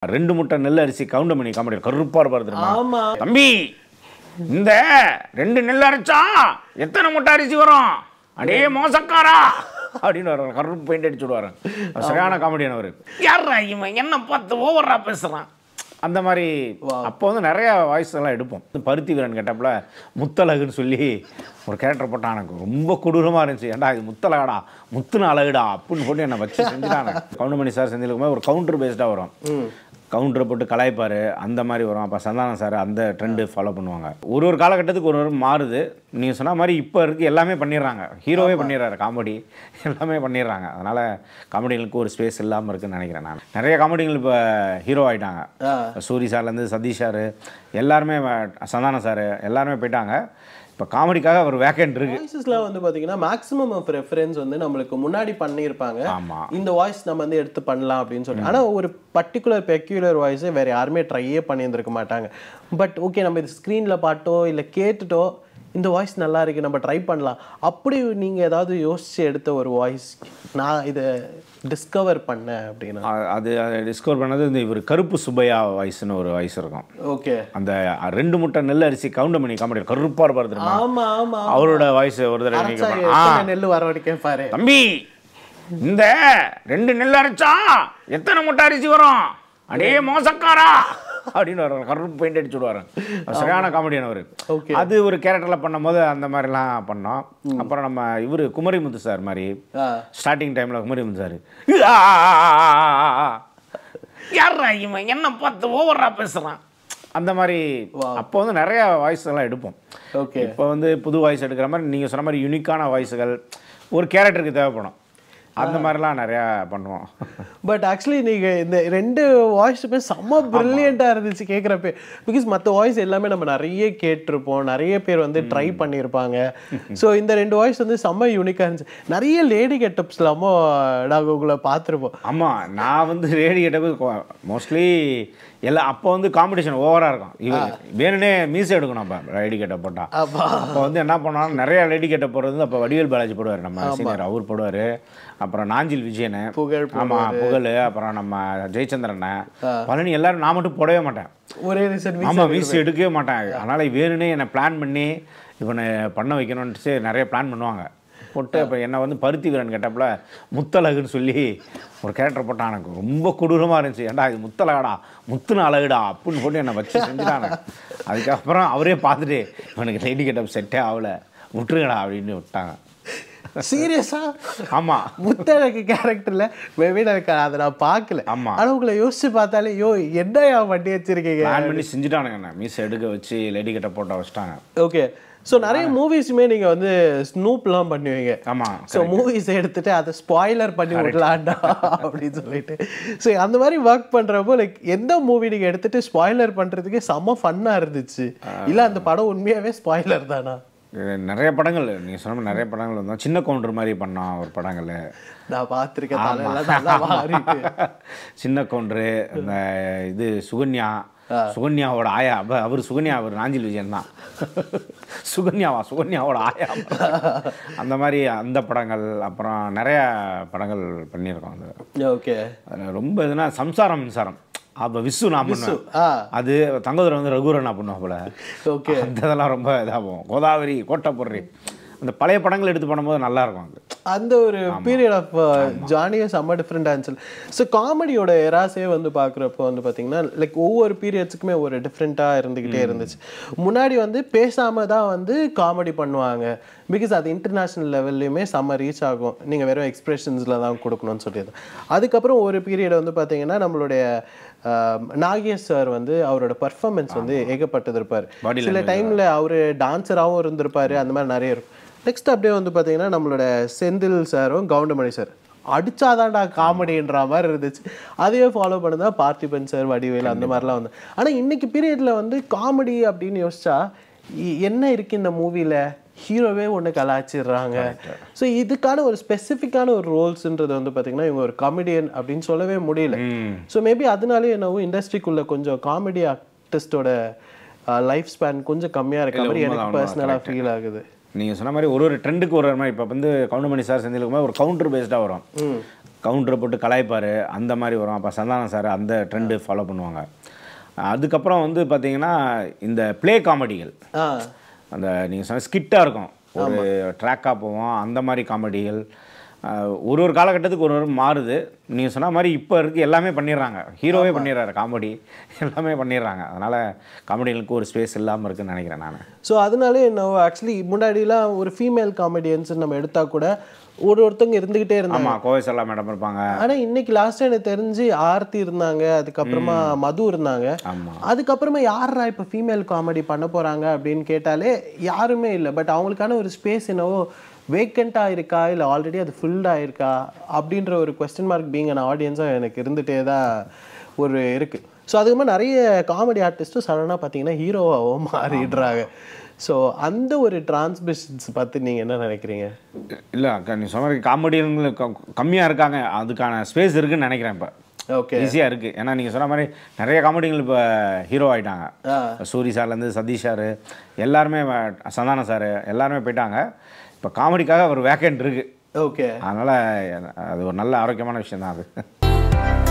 ரெண்டு முட்டை நெல் அரிசி கவுண்டமணி காமெடி கருப்பா இருப்பாரு தெரியுமா ஆமா தம்பி இந்த ரெண்டு நெல் அரைச்சா எத்தனை முட்டை அரிசி வரும் அடே மோசக்காரா அப்படின்னு வர கருப்பு பெயிண்ட் அடிச்சு விடுவாரு அவர் சரியான காமெடியான அவர் யாரா இவன் என்ன பார்த்து ஓவரா பேசுறான் அந்த மாதிரி அப்போ வந்து நிறைய வாய்ஸ் எல்லாம் எடுப்போம் பருத்தி வீரன் கேட்டப்பல முத்தழகுன்னு சொல்லி ஒரு கேரக்டர் போட்டான் எனக்கு ரொம்ப கொடூரமாக இருந்துச்சு ஏன்டா இது முத்தழகடா முத்துன அழகுடா அப்படின்னு போட்டு என்னை வச்சு செஞ்சுட்டாங்க கவுண்டமணி சார் செஞ்சிருக்கும்போது ஒரு கவுண்டர் பேஸ்டாக வரும் கவுண்டரை போட்டு கலாய்ப்பார் அந்த மாதிரி வரும் அப்போ சந்தானம் சார் அந்த ட்ரெண்டு ஃபாலோ பண்ணுவாங்க ஒரு ஒரு காலகட்டத்துக்கு ஒரு ஒரு மாறுது நீங்கள் சொன்ன மாதிரி இப்போ இருக்கு எல்லாமே பண்ணிடுறாங்க ஹீரோவே பண்ணிடுறாரு காமெடி எல்லாமே பண்ணிடுறாங்க அதனால் காமெடிகளுக்கு ஒரு ஸ்பேஸ் இல்லாமல் இருக்குன்னு நினைக்கிறேன் நான் நிறைய காமெடிகள் இப்போ ஹீரோ ஆகிட்டாங்க சூரி சார்லேருந்து சதீஷ் சார் எல்லாருமே வ- சந்தானம் சார் எல்லாருமே போயிட்டாங்க இப்போ காமெடிக்காக ஒரு வேக்கண்ட் இருக்கு வாய்ஸஸ்லாம் வந்து பாத்தீங்கன்னா மேக்ஸிமம் ஆஃப் ரெஃபரன்ஸ் வந்து நம்மளுக்கு முன்னாடி பண்ணியிருப்பாங்க ஆமாம் இந்த வாய்ஸ் நம்ம வந்து எடுத்து பண்ணலாம் அப்படின்னு சொல்லி ஆனா ஒரு பர்டிகுலர் பெக்யூலர் வாய்ஸை வேற யாருமே ட்ரையே பண்ணியிருந்திருக்க மாட்டாங்க பட் ஓகே நம்ம இது ஸ்க்ரீன்ல பாட்டோ இல்ல கேட்டுட்டோ இந்த வாய்ஸ் நல்லா இருக்கு நம்ம ட்ரை பண்ணலாம் அப்படி நீங்க ஏதாவது யோசிச்சு எடுத்த ஒரு வாய்ஸ் நான் இதை டிஸ்கவர் பண்ணேன் அப்படின்னா அ- அது டிஸ்கவர் பண்ணது இந்த இவர் கருப்பு சுப்பையா வாய்ஸ்னு ஒரு வாய்ஸ் இருக்கும் ஓகே அந்த ரெண்டு முட்டை நெல் அரிசி கவுண்டமணி காமெடி கருப்பா இருப்பாரு தெரியுமா ஆமா ஆமா அவரோட வாய்ஸ் ஒரு தடவை அரைச்சா நீங்க ஆ எத்தனை நெல் வர வரைக்கும் பாரு தம்பி இந்த ரெண்டு நெல் அரைச்சா எத்தனை முட்டை அரிசி வரும் அடே மோசக்காரா அப்படின்னு வர கருப்பு பெயிண்ட் அடிச்சு விடுவாரு அவர் சரியான காமெடியான அவர் Okay. அது ஒரு கேரக்டரில் பண்ணும்போது அந்த மாதிரிலாம் பண்ணோம் அப்புறம் நம்ம இவர் குமரிமுத்து சார் மாதிரி ஆ ஸ்டார்டிங் டைமில் குமரிமுத்து சார் யாரா இவன் என்ன பார்த்து ஓவரா பேசுகிறான் அந்த மாதிரி அப்போ வந்து நிறைய வாய்ஸ் எல்லாம் எடுப்போம் ஓகே இப்போ வந்து புது வாய்ஸ் எடுக்கிற மாதிரி நீங்கள் சொன்ன மாதிரி யூனிக்கான வாய்ஸுகள் ஒரு கேரக்டருக்கு தேவைப்படும் அந்த மாதிரிலாம் நிறையா பண்ணுவோம் பட் ஆக்சுவலி நீங்க இந்த ரெண்டு வாய்ஸுமே செம்ம பிரில்லியண்டா இருந்துச்சு கேட்குறப்ப பிகாஸ் மற்ற வாய்ஸ் எல்லாமே நம்ம நிறைய கேட்டிருப்போம் நிறைய பேர் வந்து ட்ரை பண்ணியிருப்பாங்க ஸோ இந்த ரெண்டு வாய்ஸ் வந்து செம்ம யூனிக்காக இருந்துச்சு நிறைய லேடி கெட்டப்ஸ் இல்லாமல் நாங்கள் உங்களை பார்த்துருப்போம் ஆமாம் நான் வந்து ரேடி கேட்டப்போ மோஸ்ட்லி எல்லாம் அப்போ வந்து காம்படிஷன் ஓவராக இருக்கும் இவன் வேணுனே மீசை எடுக்கணும் அப்போ லேடி கேட்ட போட்டால் அப்பா அப்போ வந்து என்ன பண்ணாலும் நிறைய லேடி கேட்ட போடுறது வந்து அப்போ வடிவேல் பாலாஜி போடுவார் நம்ம சீனியர் அவர் போடுவார் அப்புறம் நாஞ்சில் விஜயன் புகழ் ஆமாம் புகழ் அப்புறம் நம்ம ஜெயச்சந்திரன் பழனி எல்லாரும் நான் மட்டும் போடவே மாட்டேன் ஒரே ரீசன் ஆமாம் வீசி எடுக்கவே மாட்டேன் அதனால் வேணுனே என்னை பிளான் பண்ணி இவனை பண்ண வைக்கணும்ட்டு நிறைய பிளான் பண்ணுவாங்க போட்டு அப்போ என்னை வந்து பருத்தி வீரன் கேட்டப்பல முத்தழகுன்னு சொல்லி ஒரு கேரக்டர் போட்டான் எனக்கு ரொம்ப கொடூரமாக இருந்துச்சு ஏன்டா இது முத்தழகடா முத்துன அழகுடா அப்படின்னு போட்டு என்னை வச்சு செஞ்சுட்டாங்க அதுக்கப்புறம் அவரே பார்த்துட்டு இவனுக்கு லேடி கெட்டப் செட்டே ஆகல விட்டுருங்கடா அப்படின்னு விட்டாங்க சீரியஸா ஆமாம் முத்தழகு கேரக்டர்ல மேபி எனக்கு அதை நான் பார்க்கல ஆமா. ஆனா உங்களை யோசிச்சு பார்த்தாலே யோ என்னையா பண்ணி வச்சிருக்கீங்க பிளான் பண்ணி செஞ்சுட்டானுங்க என்ன மீசை எடுக்க வச்சு லேடி கெட்ட போட்ட வச்சிட்டாங்க ஓகே ஸோ நிறைய மூவிஸுமே நீங்க வந்து ஸ்னூப்லாம் பண்ணுவீங்க ஆமாம் ஸோ மூவிஸ் எடுத்துட்டு அதை ஸ்பாய்லர் பண்ணி விடலாண்டா அப்படின்னு சொல்லிட்டு ஸோ அந்த மாதிரி ஒர்க் பண்றப்போ லைக் எந்த மூவி நீங்க எடுத்துட்டு ஸ்பாய்லர் பண்றதுக்கே செம்ம ஃபன்னா இருந்துச்சு இல்ல அந்த படம் உண்மையாவே ஸ்பாய்லர் தானா இது நிறைய படங்கள் நீங்கள் சொன்ன மாதிரி நிறைய படங்கள் வந்தோம் சின்ன கவுண்டர் மாதிரி பண்ணோம் ஒரு படங்கள் நான் பார்த்துருக்கேன் தலையெல்லாம் நல்லா மாறிட்டு சின்ன கவுண்டரு இந்த இது சுகன்யா சுகன்யாவோட ஆயா அப்ப அவர் சுகன்யா அவர் நாஞ்சில் விஜயன் தான் சுகன்யாவா சுகன்யாவோட ஆயா அந்த மாதிரி அந்த படங்கள் அப்புறம் நிறைய படங்கள் பண்ணியிருக்கோம் அது ஓகே அதில் ரொம்ப எதுனா சம்சாரம் மின்சாரம் அப்போ விசு நான் பண்ணுவேன் ஆ அது தங்கதுரை வந்து ரகுரன் நான் பண்ணுவேன் போல ஓகே அந்த இதெல்லாம் ரொம்ப இதாகும் கோதாவரி கோட்டை அந்த பழைய படங்கள் எடுத்து பண்ணும்போது நல்லா இருக்கும் அது அந்த ஒரு பீரியட் ஆஃப் ஜானியே செம்ம டிஃப்ரெண்ட் ஆன்சர் ஸோ காமெடியோட எராஸே வந்து பார்க்குறப்போ வந்து பார்த்தீங்கன்னா லைக் ஒவ்வொரு பீரியட்ஸுக்குமே ஒரு டிஃப்ரெண்ட்டாக இருந்துக்கிட்டே இருந்துச்சு முன்னாடி வந்து பேசாம தான் வந்து காமெடி பண்ணுவாங்க பிகாஸ் அது இன்டர்நேஷ்னல் லெவல்லையுமே செம்ம ரீச் ஆகும் நீங்கள் வெறும் எக்ஸ்பிரஷன்ஸில் தான் கொடுக்கணும்னு சொல்லியது அதுக்கப்புறம் ஒரு பீரியட் வந்து பார்த்தீங்கன்னா நம்மளுடைய ஆஹ், நாகேஷ் சார் வந்து அவரோட பர்ஃபார்மன்ஸ் வந்து ஏகப்பட்டது இருப்பார் Body சில டைமில் அவர் டான்ஸராகவும் இருந்திருப்பாரு அந்த மாதிரி நிறைய இருக்கும் நெக்ஸ்ட் அப்படியே வந்து பார்த்தீங்கன்னா நம்மளோட செந்தில் சாரும் கவுண்டமணி சார் அடிச்சாதான்டா காமெடின்ற மாதிரி இருந்துச்சு அதையே ஃபாலோ பண்ணதா பார்த்திபன் சார் வடிவேல் அந்த மாதிரிலாம் வந்து ஆனால் இன்னைக்கு பீரியட்ல வந்து காமெடி அப்படின்னு யோசிச்சா இ- என்ன இருக்கு இந்த மூவில ஹீரோவே ஒன்று கலாச்சிடுறாங்க ஸோ இதுக்கான ஒரு ஸ்பெசிஃபிக்கான ஒரு ரோல்ஸ்ன்றது வந்து பார்த்தீங்கன்னா இவங்க ஒரு காமெடியன் அப்படின்னு சொல்லவே முடியல ஸோ மேபி அதனாலே என்னவோ இண்டஸ்ட்ரிக்குள்ள கொஞ்சம் காமெடி ஆர்டிஸ்டோட லைஃப் ஸ்பேன் கொஞ்சம் கம்மியாக இருக்க மாதிரி எனக்கு பர்சனலாக ஃபீல் ஆகுது நீங்கள் சொன்ன மாதிரி ஒரு ஒரு ட்ரெண்டுக்கு ஒரு ஒரு மாதிரி இப்போ வந்து கவுண்டமணி சார் செஞ்சிருக்கும் ஒரு கவுண்டர் பேஸ்டாக வரும் கவுண்டரை போட்டு கலாய்ப்பார் அந்த மாதிரி வரும் அப்போ சந்தானம் சார் அந்த ட்ரெண்டு ஃபாலோ பண்ணுவாங்க அதுக்கப்புறம் வந்து பார்த்தீங்கன்னா இந்த ப்ளே காமெடிகள் ஆ அந்த நீங்கள் சொன்ன ஸ்கிட்டாக இருக்கும் ஒரு ட்ராக்காக போவோம் அந்த மாதிரி காமெடிகள் அஹ், ஒரு ஒரு காலகட்டத்துக்கு ஒரு ஒரு மாறுது நீங்கள் சொன்ன மாதிரி இப்போ இருக்கு எல்லாமே பண்ணிடுறாங்க ஹீரோவே பண்ணிடுறாரு காமெடி எல்லாமே பண்ணிடுறாங்க அதனால் காமெடிகளுக்கு ஒரு ஸ்பேஸ் இல்லாமல் இருக்குன்னு நினைக்கிறேன் நான் ஸோ அதனாலே என்ன ஆக்சுவலி முன்னாடிலாம் ஒரு ஃபீமேல் காமெடியன்ஸ் நம்ம எடுத்தா கூட ஒரு ஒருத்தவங்க இருந்துகிட்டே இருந்தாங்க ஆமாம் கோவை செல்லா மேடம் இருப்பாங்க ஆனா இன்னைக்கு லாஸ்ட் எனக்கு தெரிஞ்சு ஆர்த்தி இருந்தாங்க அதுக்கப்புறமா மது இருந்தாங்க ஆமாம் அதுக்கப்புறமா யாரா இப்போ ஃபீமேல் காமெடி பண்ண போறாங்க அப்படின்னு கேட்டாலே யாருமே இல்லை பட் அவங்களுக்கான ஒரு ஸ்பேஸ் என்னவோ வேக்கண்ட்டாக இருக்கா இல்லை ஆல்ரெடி அது ஃபுல்டாக இருக்கா அப்படின்ற ஒரு கொஸ்டின் மார்க் பீங் அன் ஆடியன்ஸாக எனக்கு இருந்துகிட்டே தான் ஒரு இருக்கு ஸோ அதுக்கு மாதிரி நிறைய காமெடி ஆர்டிஸ்ட்டும் சடனாக பார்த்தீங்கன்னா ஹீரோவாகவும் மாறிடுறாங்க ஸோ அந்த ஒரு டிரான்ஸ்மிஷன்ஸ் பற்றி நீங்கள் என்ன நினைக்கிறீங்க இல்லை அக்கா நீ சொன்ன மாதிரி காமெடியன்கள் கம்மியாக இருக்காங்க அதுக்கான ஸ்பேஸ் இருக்குன்னு நினைக்கிறேன் இப்போ ஓகே ஈஸியாக இருக்குது ஏன்னா நீங்கள் சொன்ன மாதிரி நிறைய காமெடிகள் இப்போ ஹீரோ ஆகிட்டாங்க ஆ சூரி சார்லேருந்து சதீஷ் சார் எல்லாருமே வ- சந்தானம் சார் எல்லாருமே போயிட்டாங்க இப்போ காமெடிக்காக ஒரு வேக்கண்ட் இருக்குது ஓகே அதனால் அது ஒரு நல்ல ஆரோக்கியமான விஷயம் தான் அது